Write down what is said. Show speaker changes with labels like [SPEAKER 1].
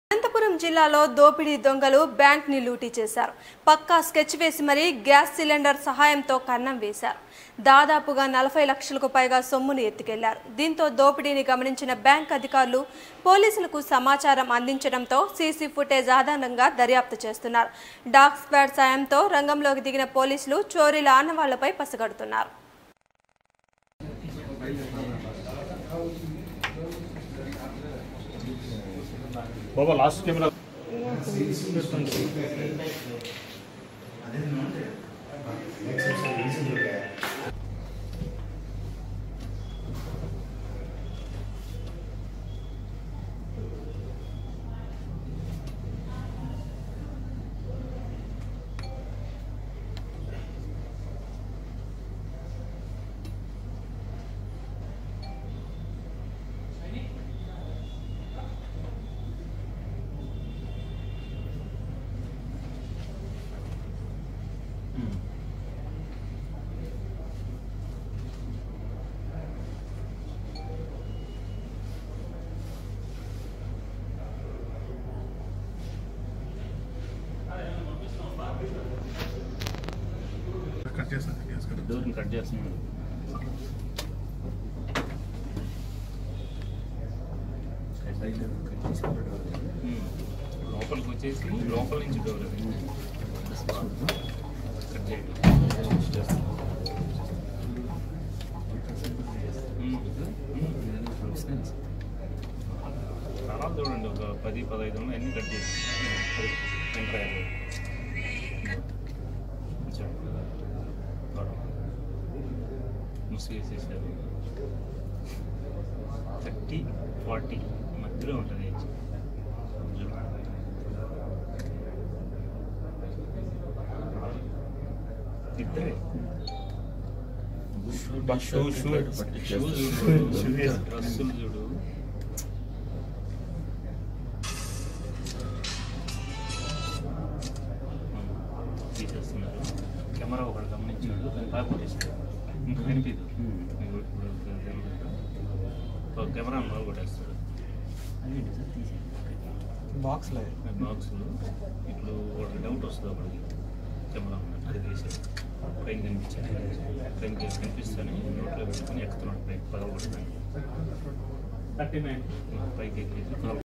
[SPEAKER 1] అనంతపురం జిల్లాలో దోపిడీ దొంగలు బ్యాంక్ ని లూటీ చేశారు పక్కా స్కెచ్ వేసి మరీ గ్యాస్ సిలిండర్ సహాయంతో కన్నం వేశారు దాదాపుగా నలభై లక్షలకు పైగా సొమ్మును ఎత్తుకెళ్లారు దీంతో దోపిడీని గమనించిన బ్యాంక్ అధికారులు పోలీసులకు సమాచారం అందించడంతో సీసీ ఫుటేజ్ ఆధారంగా దర్యాప్తు చేస్తున్నారు డాగ్ స్క్వాడ్ సాయంతో రంగంలోకి దిగిన పోలీసులు చోరీల ఆనవాళ్లపై పసగడుతున్నారు
[SPEAKER 2] బాబా లాస్ట్ కెమెరా
[SPEAKER 3] కట్ చేస్తాను కట్ చేస్తాను
[SPEAKER 2] డోర్ని కట్ చేస్తున్నాడు ఉమ్. లోపలికి వచ్చేసి లోపల నుంచి డోర్ అది కట్ చేయండి ఉమ్. ఉమ్. తర్వాత చూడండి ఒక పది పదహైదు ఉన్నాయి అన్ని కట్ చేసి అది ఎంటర్ అయ్యాలి కొంచెం గొడవ. ముసిగేసేసారు థర్టీ ఫార్టీ మధ్యలో ఉంటుంది ఏజ్ ఇద్దరే షూ షూ షూ చూడు డ్రస్సులు చూడు తీసేస్తున్నారు కెమెరా ఒకటి గమనించాడు కానీ బాగా కొట్టేసాడు ఇంకా కనిపించదు ఇప్పుడు ఇప్పుడు తెలియదు. ఒక కెమెరా మొదలు కొట్టేస్తాడు
[SPEAKER 4] బాక్స్లో
[SPEAKER 2] బాక్స్లో ఇప్పుడు వాళ్ళకి డౌట్ వస్తుంది ఒకటికి కెమెరా ఉన్నట్టు అది తీసేది ట్రైన్ కనిపించాను ట్రైన్ కనిపిస్తాను నోట్లో పెట్టుకుని ఎక్కుతున్నాడు ట్రైన్ పగలగొట్టడానికి థర్టీ నైన్ పైకి ఎక్కేసి